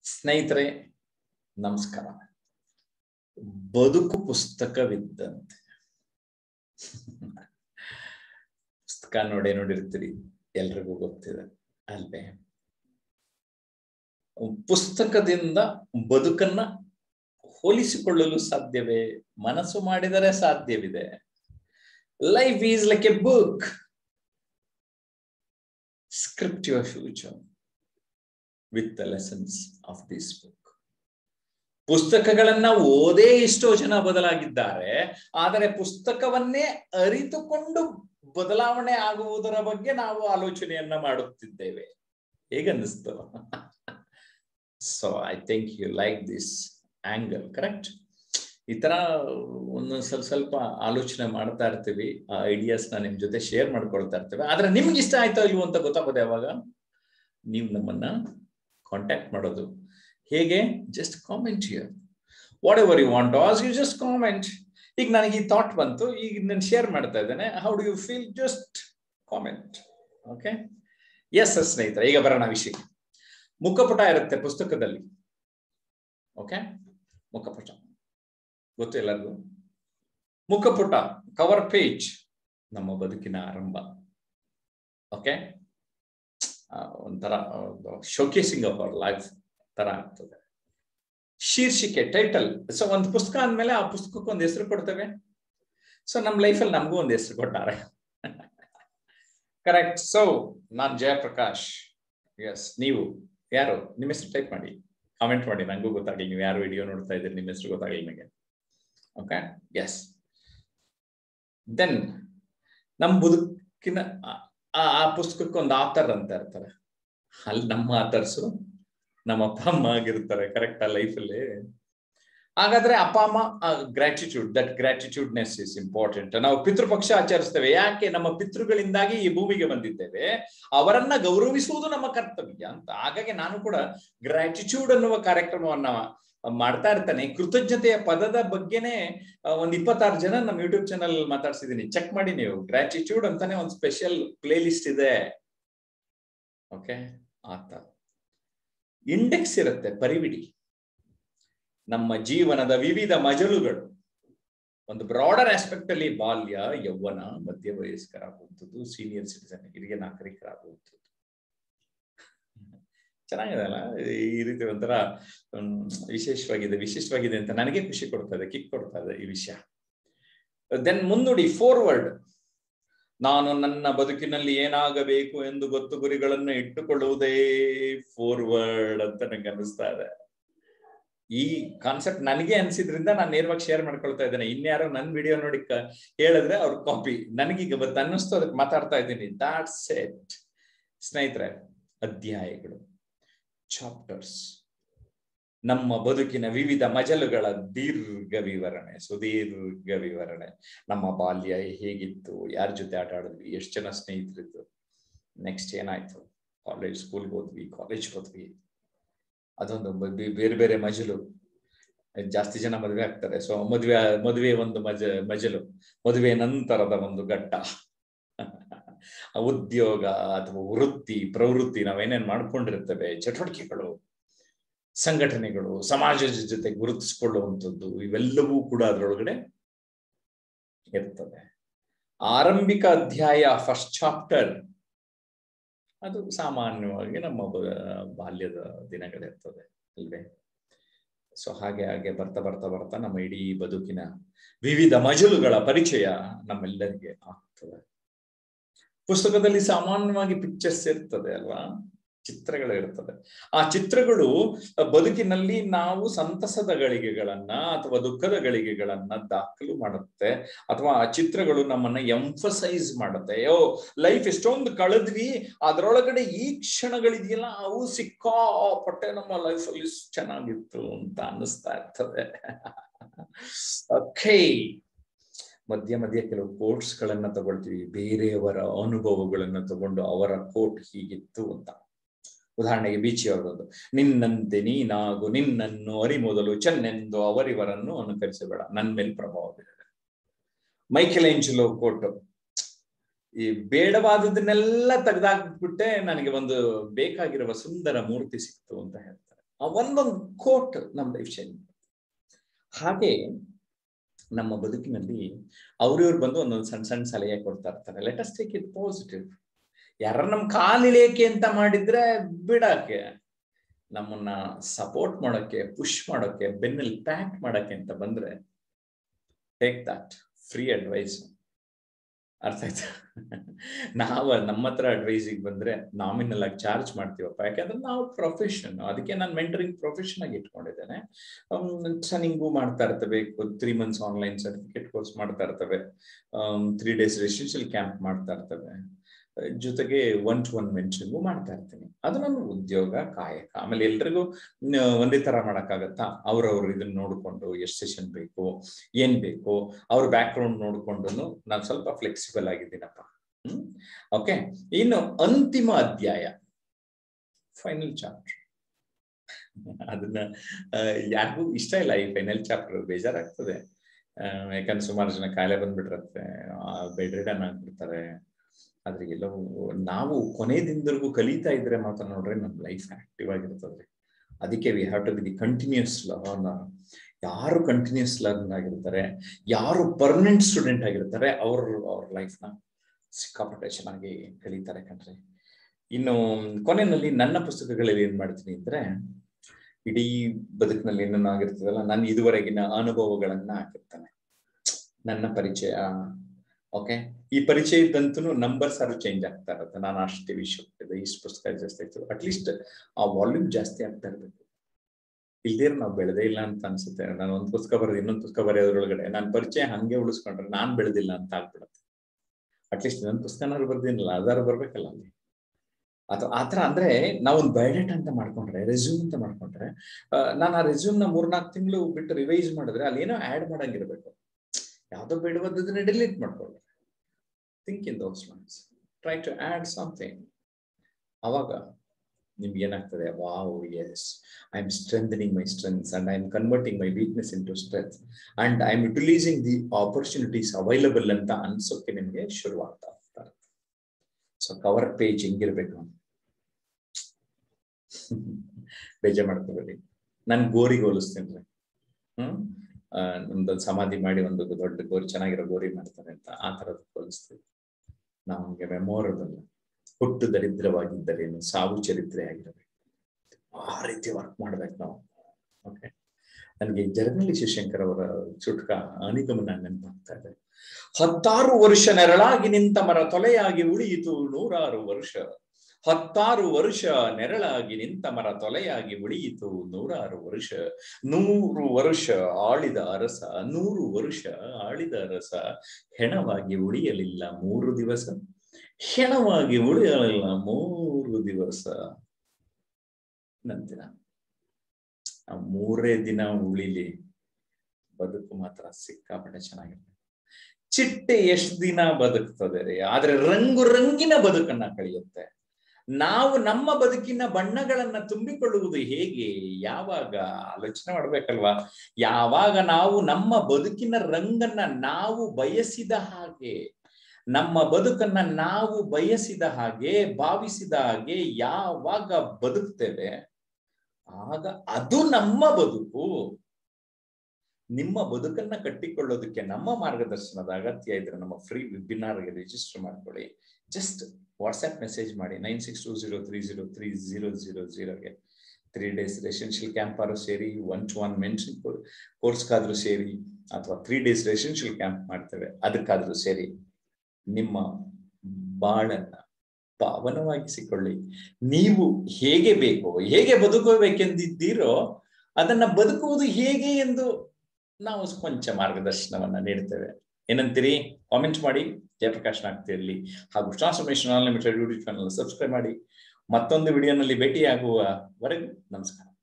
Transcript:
ಸ್ನೇಹಿತರೆ ನಮಸ್ಕಾರ ಬದುಕು ಪುಸ್ತಕವಿದ್ದಂತೆ ಪುಸ್ತಕ ನೋಡೇ ನೋಡಿರ್ತೀರಿ ಎಲ್ರಿಗೂ ಗೊತ್ತಿದೆ ಅಲ್ವೇ ಪುಸ್ತಕದಿಂದ ಬದುಕನ್ನ ಹೋಲಿಸಿಕೊಳ್ಳಲು ಸಾಧ್ಯವೇ ಮನಸ್ಸು ಮಾಡಿದರೆ ಸಾಧ್ಯವಿದೆ life is like a book script your future with the lessons of this book ಪುಸ್ತಕಗಳನ್ನ ಓದೇ ಎಷ್ಟೋ ಜನ ಬದಲಾಗಿದ್ದಾರೆ ಆದರೆ ಪುಸ್ತಕವನ್ನೇ ಅರಿತುಕೊಂಡು ಬದಲಾವಣೆ ಆಗುವುದರ ಬಗ್ಗೆ ನಾವು ಆಲೋಚನೆಯನ್ನ ಮಾಡುತ್ತಿದ್ದೇವೆ ಹೇಗನ್ನಿಸ್ತು so I think you like this angle correct ಈ ತರ ಒಂದೊಂದ್ ಸ್ವಲ್ಪ ಸ್ವಲ್ಪ ಆಲೋಚನೆ ಮಾಡ್ತಾ ಇರ್ತೀವಿ ಆ ಐಡಿಯಾಸ್ ನ ನಿಮ್ ಜೊತೆ ಶೇರ್ ಮಾಡ್ಕೊಳ್ತಾ ಇರ್ತೀವಿ ಆದ್ರೆ ನಿಮ್ಗೆ ಇಷ್ಟ ಆಯ್ತೋ ಇಲ್ವೋ ಅಂತ ಗೊತ್ತಾಗೋದು ಯಾವಾಗ ನೀವು ನಮ್ಮನ್ನ ಕಾಂಟ್ಯಾಕ್ಟ್ ಮಾಡೋದು ಹೇಗೆ just comment here whatever you want as you just comment ಈಗ ನನಗೆ ಈ ಥಾಟ್ ಬಂತು ಈಗ ನಾನು ಶೇರ್ ಮಾಡ್ತಾ ಇದ್ದೇನೆ how do you feel just comment okay yes yes ಸ್ನೇಹಿತರೆ ಈಗ ಬರೋಣ ವಿಷಯ ಮುಖಪುಟ ಇರುತ್ತೆ ಪುಸ್ತಕದಲ್ಲಿ ಓಕೆ ಮುಖಪುಟ ಗೊತ್ತು ಎಲ್ಲರಿಗೂ ಮುಖಪುಟ ಕವರ್ ಪೇಜ್ ನಮ್ಮ ಬದುಕಿನ ಆರಂಭ ಓಕೆ ಒಂಥರ ಶೋಕೇಸಿಂಗ್ ಆಫ್ ಅವರ್ ಲೈಫ್ ತರ ಆಗ್ತದೆ ಶೀರ್ಷಿಕೆ ಟೈಟಲ್ ಸೊ ಒಂದು ಪುಸ್ತಕ ಅಂದ್ಮೇಲೆ ಆ ಪುಸ್ತಕಕ್ಕೆ ಒಂದು ಹೆಸರು ಕೊಡ್ತೇವೆ ಸೊ ನಮ್ಮ ಲೈಫಲ್ಲಿ ನಮಗೂ ಒಂದು ಹೆಸರು ಕೊಟ್ಟಾರೆ ಕರೆಕ್ಟ್ ಸೊ ನಾನ್ ಜಯಪ್ರಕಾಶ್ ಎಸ್ ನೀವು ಯಾರು ನಿಮ್ಮ ಹೆಸರು ಟೈಪ್ ಮಾಡಿ ಕಾಮೆಂಟ್ ಮಾಡಿ ನಂಗೂ ಗೊತ್ತಾಗಲಿ ನೀವು ಯಾರು ವಿಡಿಯೋ ನೋಡ್ತಾ ಇದ್ದೀರಿ ನಿಮ್ಮ ಹೆಸರು ಗೊತ್ತಾಗಲಿ ನನಗೆ ಓಕೆ ಎಸ್ ದೆನ್ ನಮ್ಮ ಬದುಕಿನ ಆ ಪುಸ್ತಕಕ್ಕೆ ಒಂದು ಆಥರ್ ಅಂತ ಇರ್ತಾರೆ ಅಲ್ಲಿ ನಮ್ಮ ಆಥರ್ಸು ನಮ್ಮ ಅಪ್ಪ ಅಮ್ಮ ಆಗಿರ್ತಾರೆ ಕರೆಕ್ಟ್ ಆ ಲೈಫಲ್ಲಿ ಹಾಗಾದ್ರೆ ಅಪ್ಪ ಅಮ್ಮ gratitude that gratitudeness is important ನಾವು ಪಿತೃಪಕ್ಷ ಆಚರಿಸ್ತೇವೆ ಯಾಕೆ ನಮ್ಮ ಪಿತೃಗಳಿಂದಾಗಿ ಈ ಭೂಮಿಗೆ ಬಂದಿದ್ದೇವೆ ಅವರನ್ನ ಗೌರವಿಸುವುದು ನಮ್ಮ ಕರ್ತವ್ಯ ಅಂತ ಹಾಗಾಗಿ ನಾನು ಕೂಡ ಗ್ರಾಟಿಟ್ಯೂಡ್ ಅನ್ನುವ ಕಾರ್ಯಕ್ರಮವನ್ನ ಮಾಡ್ತಾ ಇರ್ತಾನೆ ಕೃತಜ್ಞತೆಯ ಪದದ ಬಗ್ಗೆನೆ ಒಂದ್ ಇಪ್ಪತ್ತಾರು ಜನ ನಮ್ಮ ಯೂಟ್ಯೂಬ್ ಚಾನಲ್ ಮಾತಾಡ್ಸಿದೀನಿ ಚೆಕ್ ಮಾಡಿ ನೀವು ಗ್ರಾಟಿಟ್ಯೂಡ್ ಅಂತಾನೆ ಒಂದು ಸ್ಪೆಷಲ್ ಪ್ಲೇ ಲಿಸ್ಟ್ ಇದೆ ಓಕೆ ಆತ ಇಂಡೆಕ್ಸ್ ಇರುತ್ತೆ ಪರಿವಿಡಿ ನಮ್ಮ ಜೀವನದ ವಿವಿಧ ಮಜಲುಗಳು ಒಂದು ಬ್ರಾಡರ್ ಆಸ್ಪೆಕ್ಟ್ ಅಲ್ಲಿ ಬಾಲ್ಯ ಯೌವನ ಮಧ್ಯ ವಯಸ್ಕರಾಗುವಂಥದ್ದು ಸೀನಿಯರ್ ಸಿಟಿಸನ್ ಹಿರಿಯ ನಾಗರಿಕರಾಗುವಂಥದ್ದು ಚೆನ್ನಾಗಿದೆ ಅಲ್ಲ ಈ ರೀತಿ ಒಂಥರ ವಿಶೇಷವಾಗಿದೆ ವಿಶಿಷ್ಟವಾಗಿದೆ ಅಂತ ನನಗೆ ಖುಷಿ ಕೊಡ್ತಾ ಇದೆ ಕಿಕ್ ಕೊಡ್ತಾ ಇದೆ ಈ ವಿಷಯ ದೆನ್ ಮುನ್ನುಡಿ ಫೋರ್ವರ್ಡ್ ನಾನು ನನ್ನ ಬದುಕಿನಲ್ಲಿ ಏನಾಗಬೇಕು ಎಂದು ಗೊತ್ತು ಗುರಿಗಳನ್ನು ಇಟ್ಟುಕೊಳ್ಳುವುದೇ ಫೋರ್ವರ್ಡ್ ಅಂತ ನಂಗೆ ಅನ್ನಿಸ್ತಾ ಇದೆ ಈ ಕಾನ್ಸೆಪ್ಟ್ ನನಗೆ ಅನ್ಸಿದ್ರಿಂದ ನಾನು ನೇರವಾಗಿ ಶೇರ್ ಮಾಡ್ಕೊಳ್ತಾ ಇದ್ದೇನೆ ಇನ್ಯಾರೋ ನನ್ನ ವಿಡಿಯೋ ನೋಡಿ ಹೇಳಿದ್ರೆ ಅವ್ರ ಕಾಪಿ ನನಗೀಗ ಬತ್ ಅನ್ನಿಸ್ತು ಅದಕ್ಕೆ ಮಾತಾಡ್ತಾ ಇದ್ದೀನಿ ದಾಟ್ ಸೆಟ್ ಸ್ನೇಹಿತರೆ ಅಧ್ಯಾಯಗಳು ಚಾಪ್ಟರ್ಸ್ ನಮ್ಮ ಬದುಕಿನ ವಿವಿಧ ಮಜಲುಗಳ ದೀರ್ಘ ವಿವರಣೆ ಸುದೀರ್ಘ ವಿವರಣೆ ನಮ್ಮ ಬಾಲ್ಯ ಹೇಗಿತ್ತು ಯಾರ ಜೊತೆ ಆಟ ಆಡಿದ್ವಿ ಎಷ್ಟು ಜನ ಸ್ನೇಹಿತರಿದ್ದು ನೆಕ್ಸ್ಟ್ ಏನಾಯ್ತು ಕಾಲೇಜ್ ಸ್ಕೂಲ್ಗೆ ಹೋದ್ವಿ ಕಾಲೇಜ್ ಹೋದ್ವಿ ಅದೊಂದು ಬೇರೆ ಬೇರೆ ಮಜಲು ಜಾಸ್ತಿ ಜನ ಮದುವೆ ಆಗ್ತಾರೆ ಸೊ ಮದುವೆ ಮದುವೆ ಒಂದು ಮಜ ಮಜಲು ಮದುವೆ ನಂತರದ ಒಂದು ಘಟ್ಟ ಉದ್ಯೋಗ ಅಥವಾ ವೃತ್ತಿ ಪ್ರವೃತ್ತಿ ನಾವೇನೇನ್ ಮಾಡ್ಕೊಂಡಿರ್ತೇವೆ ಚಟುವಟಿಕೆಗಳು ಸಂಘಟನೆಗಳು ಸಮಾಜದ ಜೊತೆ ಗುರುತಿಸಿಕೊಳ್ಳುವಂಥದ್ದು ಇವೆಲ್ಲವೂ ಕೂಡ ಅದರೊಳಗಡೆ ಇರ್ತದೆ ಆರಂಭಿಕ ಅಧ್ಯಾಯ ಫಸ್ಟ್ ಚಾಪ್ಟರ್ ಅದು ಸಾಮಾನ್ಯವಾಗಿ ನಮ್ಮ ಬಾಲ್ಯದ ದಿನಗಳಿರ್ತದೆ ಅಲ್ವೇ ಸೊ ಹಾಗೆ ಹಾಗೆ ಬರ್ತಾ ಬರ್ತಾ ಬರ್ತಾ ನಮ್ಮ ಇಡೀ ಬದುಕಿನ ವಿವಿಧ ಮಜಲುಗಳ ಪರಿಚಯ ನಮ್ಮೆಲ್ಲರಿಗೆ ಆಗ್ತದೆ ಪುಸ್ತಕದಲ್ಲಿ ಸಾಮಾನ್ಯವಾಗಿ ಪಿಕ್ಚರ್ಸ್ ಇರ್ತದೆ ಅಲ್ವಾ ಚಿತ್ರಗಳು ಇರ್ತದೆ ಆ ಚಿತ್ರಗಳು ಬದುಕಿನಲ್ಲಿ ನಾವು ಸಂತಸದ ಗಳಿಗೆಗಳನ್ನ ಅಥವಾ ದುಃಖದ ಗಳಿಗೆಗಳನ್ನ ದಾಖಲು ಮಾಡುತ್ತೆ ಅಥವಾ ಆ ಚಿತ್ರಗಳು ನಮ್ಮನ್ನ ಎಂಫಸೈಸ್ ಮಾಡುತ್ತೆ ಯೋ ಲೈಫ್ ಎಷ್ಟೊಂದು ಕಳೆದ್ವಿ ಅದರೊಳಗಡೆ ಈ ಕ್ಷಣಗಳಿದೆಯಲ್ಲ ಅವು ಸಿಕ್ಕಾಪಟ್ಟೆ ನಮ್ಮ ಲೈಫ್ ಅಲ್ಲಿ ಚೆನ್ನಾಗಿತ್ತು ಅಂತ ಅನ್ನಿಸ್ತಾ ಇರ್ತದೆ ಓಕೆ ಮಧ್ಯ ಮಧ್ಯ ಕೆಲವು ಕೋಟ್ಸ್ ಗಳನ್ನ ತಗೊಳ್ತೀವಿ ಬೇರೆಯವರ ಅನುಭವಗಳನ್ನ ತಗೊಂಡು ಅವರ ಕೋಟ್ ಹೀಗಿತ್ತು ಅಂತ ಉದಾಹರಣೆಗೆ ಬೀಚಿ ಅವರದ್ದು ನಿನ್ನಂತೆ ನೀನಾಗು ನಿನ್ನನ್ನು ಅರಿಮೊದಲು ಚೆನ್ನೆಂದು ಅವರಿವರನ್ನು ಅನುಕರಿಸಬೇಡ ನನ್ನ ಮೇಲೆ ಪ್ರಭಾವ ಬೀರಿದೆ ಮೈಕೆಲ್ ಏಂಜಲೋ ಕೋಟ್ ಈ ಬೇಡವಾದದನ್ನೆಲ್ಲ ತೆಗೆದಾಕ್ಬಿಟ್ಟೆ ನನಗೆ ಒಂದು ಬೇಕಾಗಿರುವ ಸುಂದರ ಮೂರ್ತಿ ಸಿಕ್ತು ಅಂತ ಹೇಳ್ತಾರೆ ಆ ಒಂದೊಂದು ಕೋಟ್ ನಮ್ಮ ಲೈಫ್ ಚೇಂಜ್ ಹಾಗೆ ನಮ್ಮ ಬದುಕಿನಲ್ಲಿ ಅವ್ರಿವ್ರು ಬಂದು ಒಂದೊಂದು ಸಣ್ಣ ಸಣ್ಣ ಸಲಹೆ ಕೊಡ್ತಾ ಇರ್ತಾರೆ let us take it positive ಯಾರ ನಮ್ ಕಾಲಿಳಿಯಕ್ಕೆ ಅಂತ ಮಾಡಿದ್ರೆ ಬಿಡಕ್ಕೆ ನಮ್ಮನ್ನ ಸಪೋರ್ಟ್ ಮಾಡೋಕ್ಕೆ ಪುಷ್ ಮಾಡೋಕ್ಕೆ ಬೆನ್ನಲ್ಲಿ ಪ್ಯಾಕ್ ಮಾಡಕ್ಕೆ ಅಂತ ಬಂದ್ರೆ ಟೇಕ್ ದಟ್ ಫ್ರೀ ಅಡ್ವೈಸ್ ಅರ್ಥ ಆಯ್ತಾ ನಾವು ನಮ್ಮ ಹತ್ರ ಅಡ್ವೈಸಿಗೆ ಬಂದ್ರೆ ನಾಮಿನಲ್ ಆಗಿ ಚಾರ್ಜ್ ಮಾಡ್ತೀವಪ್ಪ ಯಾಕಂದ್ರೆ ನಾವು ಪ್ರೊಫೆಷನ್ ಅದಕ್ಕೆ ನಾನು ಮೆಂಟರಿಂಗ್ ಪ್ರೊಫೆಷನ್ ಆಗಿ ಇಟ್ಕೊಂಡಿದ್ದೇನೆ ಟ್ರೈನಿಂಗು ಮಾಡ್ತಾ ಇರ್ತವೆ three months online certificate course ಮಾಡ್ತಾ ಇರ್ತವೆ ತ್ರೀ ಡೇಸ್ ರೆಸಿಡೆನ್ಷಿಯಲ್ ಕ್ಯಾಂಪ್ ಮಾಡ್ತಾ ಇರ್ತವೆ ಜೊತೆಗೆ ಒನ್ ಟು ಒನ್ ಮೆನ್ಷನ್ಗೂ ಮಾಡ್ತಾ ಇರ್ತೀನಿ ಅದು ನನ್ನ ಉದ್ಯೋಗ ಕಾಯಕ ಆಮೇಲೆ ಎಲ್ರಿಗೂ ಒಂದೇ ತರ ಮಾಡಕ್ಕಾಗತ್ತಾ ಅವ್ರವ್ರು ಇದನ್ನ ನೋಡ್ಕೊಂಡು ಎಷ್ಟು ಸೆಷನ್ ಬೇಕು ಏನ್ ಬೇಕು ಅವ್ರ ಬ್ಯಾಕ್ ಗ್ರೌಂಡ್ ನೋಡ್ಕೊಂಡು ನಾನು ಸ್ವಲ್ಪ ಫ್ಲೆಕ್ಸಿಬಲ್ ಆಗಿದ್ದೀನಪ್ಪ ಹ್ಮ್ ಓಕೆ ಇನ್ನು ಅಂತಿಮ ಅಧ್ಯಾಯ ಫೈನಲ್ ಚಾಪ್ಟರ್ ಅದನ್ನ ಯಾರಿಗೂ ಇಷ್ಟ ಇಲ್ಲ ಈ ಫೈನಲ್ ಚಾಪ್ಟರ್ ಬೇಜಾರಾಗ್ತದೆ ಯಾಕಂದ್ರೆ ಸುಮಾರು ಜನ ಕಾಯಿಲೆ ಬಂದ್ಬಿಟ್ಟಿರತ್ತೆ ಬೆಡ್ ರಿಡನ್ ಆಗ್ಬಿಡ್ತಾರೆ ಆದ್ರೆ ಎಲ್ಲವೂ ನಾವು ಕೊನೆ ದಿನದವರೆಗೂ ಕಲಿತಾ ಇದ್ರೆ ಮಾತ್ರ ನೋಡ್ರೆ ನಮ್ ಲೈಫ್ ಆಕ್ಟಿವ್ ಆಗಿರ್ತದೆ ಅದಕ್ಕೆ we have to be the continuous learner ಯಾರು ಕಂಟಿನ್ಯೂಸ್ ಲರ್ನ್ ಆಗಿರ್ತಾರೆ ಯಾರು ಪರ್ಮನೆಂಟ್ ಸ್ಟೂಡೆಂಟ್ ಆಗಿರ್ತಾರೆ ಅವ್ರ ಅವ್ರ ಲೈಫ್ನ ಸಿಕ್ಕಾಪಟ್ಟೆ ಚೆನ್ನಾಗಿ ಕಲಿತಾರೆ ಕಣ್ರಿ ಇನ್ನು ಕೊನೆಯಲ್ಲಿ ನನ್ನ ಪುಸ್ತಕಗಳಲ್ಲಿ ಏನ್ ಮಾಡ್ತೀನಿ ಅಂದ್ರೆ ಇಡೀ ಬದುಕಿನಲ್ಲಿ ಏನೇನು ಆಗಿರ್ತದಲ್ಲ ನಾನು ಇದುವರೆಗಿನ ಅನುಭವಗಳನ್ನ ಹಾಕಿರ್ತಾನೆ ನನ್ನ ಪರಿಚಯ ಓಕೆ ಈ ಪರಿಚಯದಂತೂ ನಂಬರ್ಸ್ ಆರು ಚೇಂಜ್ ಆಗ್ತಾ ಇರುತ್ತೆ ನಾನು ಅಷ್ಟೇ ವಿಷಯ ಇಷ್ಟು ಪುಸ್ತಕ ಜಾಸ್ತಿ ಆಯ್ತು ಅಟ್ಲೀಸ್ಟ್ ಆ ವಾಲ್ಯೂಮ್ ಜಾಸ್ತಿ ಆಗ್ತಾ ಇರ್ಬೇಕು ಇಲ್ದೇ ನಾವು ಬೆಳೆದೇ ಇಲ್ಲ ಅಂತ ಅನ್ಸುತ್ತೆ ನಾನು ಒಂದು ಪುಸ್ತಕ ಬರೋದು ಇನ್ನೊಂದು ಪುಸ್ತಕ ಬರೆಯೋದ್ರೊಳಗಡೆ ನಾನು ಪರಿಚಯ ಹಂಗೆ ಉಳಿಸ್ಕೊಂಡ್ರೆ ನಾನ್ ಬೆಳೆದಿಲ್ಲ ಅಂತ ಆಗ್ಬಿಡತ್ತೆ ಅಟ್ಲೀಸ್ಟ್ ಇನ್ನೊಂದು ಪುಸ್ತಕನಾದ್ರು ಬರ್ದಿನಲ್ಲ ಅದಾರು ಬರ್ಬೇಕಲ್ಲ ಅಲ್ಲಿ ಅಥವಾ ಆತರ ಅಂದ್ರೆ ನಾವೊಂದು ಬಯೋಡೇಟ್ ಅಂತ ಮಾಡ್ಕೊಂಡ್ರೆ ರೆಸ್ಯೂಮ್ ಅಂತ ಮಾಡ್ಕೊಂಡ್ರೆ ನಾನು ಆ ರೆಸ್ಯೂಮ್ ನ ಮೂರ್ನಾಲ್ಕು ತಿಂಗಳು ಬಿಟ್ಟು ರಿವೈಸ್ ಮಾಡಿದ್ರೆ ಅಲ್ಲಿ ಏನೋ ಆಡ್ ಮಾಡಂಗಿರ್ಬೇಕು ಯಾವ್ದೋ ಬೇಡವಾದದನ್ನ ಡಿಲೀಟ್ ಮಾಡ್ಕೊಳ್ಳಿ think in those lines try to add something ಅವಾಗ ನಿಮ್ಗೆ ಏನಾಗ್ತದೆ wow yes I am strengthening my strengths and I am converting my weakness into strength and I am utilising the opportunities available ಅಂತ ಅನ್ಸೋಕೆ ನಿಮ್ಗೆ ಶುರುವಾಗ್ತಾ ಇರ್ತಾರೆ so cover page ಹೆಂಗಿರ್ಬೇಕು ಬೇಜಾರ್ ಮಾಡ್ಕೋಬೇಡಿ ನಾನು ಗೋರಿಗೆ ಹೋಲಿಸ್ತೇನೆ ರೀ ಹ್ಮ್ ನಮ್ದೊಂದು ಸಮಾಧಿ ಮಾಡಿ ಒಂದು ದೊಡ್ಡ ಗೋರಿ ಚೆನ್ನಾಗಿರೋ ಗೋರಿ ಮಾಡ್ತಾರೆ ಅಂತ ಆ ತರದ್ ಹೋಲಿಸ್ತೀವಿ ನಮ್ಗೆ ಮೆಮೊರಬಲ್ ಹುಟ್ಟು ದರಿದ್ರವಾಗಿದ್ದರೇನು ಸಾವು ಚರಿತ್ರೆ ಆಗಿರಬೇಕು ಆ ರೀತಿ ವರ್ಕ್ ಮಾಡ್ಬೇಕು ನಾವು ಓಕೆ ನನಗೆ ಜರ್ನಲಿ ಶಿವಶಂಕರ್ ಅವರ ಚುಟ್ಕ ಅನಿಗಮನ ನೆನಪಾಗ್ತಾ ಇದೆ ಹತ್ತಾರು ವರ್ಷ ನೆರಳಾಗಿ ನಿಂತ ಮರ ತೊಲೆಯಾಗಿ ಉಳಿಯಿತು ನೂರಾರು ವರ್ಷ ಹತ್ತಾರು ವರ್ಷ ನೆರಳಾಗಿ ನಿಂತ ಮರ ತೊಲೆಯಾಗಿ ಉಳಿಯಿತು ನೂರಾರು ವರ್ಷ ನೂರು ವರ್ಷ ಆಳಿದ ಅರಸ ನೂರು ವರ್ಷ ಆಳಿದ ಅರಸ ಹೆಣವಾಗಿ ಉಳಿಯಲಿಲ್ಲ ಮೂರು ದಿವಸ ಹೆಣವಾಗಿ ಉಳಿಯಲಿಲ್ಲ ಮೂರು ದಿವಸ ನಂತರ ಆ ಮೂರೇ ದಿನ ಉಳಿಲಿ ಬದುಕು ಮಾತ್ರ ಸಿಕ್ಕಾಪಟ್ಟೆ ಚೆನ್ನಾಗಿರ್ತದೆ ಚಿಟ್ಟೆ ಎಷ್ಟು ದಿನ ಬದುಕ್ತದೆ ರೀ ಆದ್ರೆ ರಂಗು ರಂಗಿನ ಬದುಕನ್ನ ಕಳೆಯುತ್ತೆ ನಾವು ನಮ್ಮ ಬದುಕಿನ ಬಣ್ಣಗಳನ್ನ ತುಂಬಿಕೊಳ್ಳುವುದು ಹೇಗೆ ಯಾವಾಗ ಆಲೋಚನೆ ಮಾಡ್ಬೇಕಲ್ವಾ ಯಾವಾಗ ನಾವು ನಮ್ಮ ಬದುಕಿನ ರಂಗನ್ನ ನಾವು ಬಯಸಿದ ಹಾಗೆ ನಮ್ಮ ಬದುಕನ್ನ ನಾವು ಬಯಸಿದ ಹಾಗೆ ಭಾವಿಸಿದ ಹಾಗೆ ಯಾವಾಗ ಬದುಕ್ತೇವೆ ಆಗ ಅದು ನಮ್ಮ ಬದುಕು ನಿಮ್ಮ ಬದುಕನ್ನ ಕಟ್ಟಿಕೊಳ್ಳೋದಕ್ಕೆ ನಮ್ಮ ಮಾರ್ಗದರ್ಶನದ ಅಗತ್ಯ ಇದ್ರೆ ನಮ್ಮ ಫ್ರೀ ವೆಬಿನಾರ್ಗೆ ರಿಜಿಸ್ಟರ್ ಮಾಡ್ಕೊಳ್ಳಿ ಜಸ್ಟ್ ವಾಟ್ಸ್ಆಪ್ ಮೆಸೇಜ್ ಮಾಡಿ nine six two zero three zero three zero zero ಜೀರೋಗೆ ತ್ರೀ ಡೇಸ್ ರೆಸಿಡೆನ್ಷಿಯಲ್ ಕ್ಯಾಂಪ್ ಆದ್ರೂ ಸೇರಿ ಒನ್ ಟು ಒನ್ ಮೆನ್ಷನ್ ಕೋರ್ಸ್ಗಾದ್ರೂ ಸೇರಿ ಅಥವಾ ತ್ರೀ ಡೇಸ್ ರೆಸಿಡೆನ್ಷಿಯಲ್ ಕ್ಯಾಂಪ್ ಮಾಡ್ತೇವೆ ಅದಕ್ಕಾದ್ರೂ ಸೇರಿ ನಿಮ್ಮ ಬಾಳನ್ನ ಪಾವನವಾಗಿಸಿಕೊಳ್ಳಿ ನೀವು ಹೇಗೆ ಬೇಕೋ ಹೇಗೆ ಬದುಕಬೇಕೆಂದಿದ್ದೀರೋ ಅದನ್ನ ಬದುಕುವುದು ಹೇಗೆ ಎಂದು ನಾವು ಕೊಂಚ ಮಾರ್ಗದರ್ಶನವನ್ನ ನೀಡ್ತೇವೆ ಏನಂತೀರಿ ಕಾಮೆಂಟ್ ಮಾಡಿ ಜಯಪ್ರಕಾಶ್ ನಾಗ್ತಿರ್ಲಿ ಹಾಗೂ transformation unlimited YouTube channel subscribe ಮಾಡಿ ಮತ್ತೊಂದು ವಿಡಿಯೋನಲ್ಲಿ ಭೇಟಿಯಾಗುವವರೆಗೂ ನಮಸ್ಕಾರ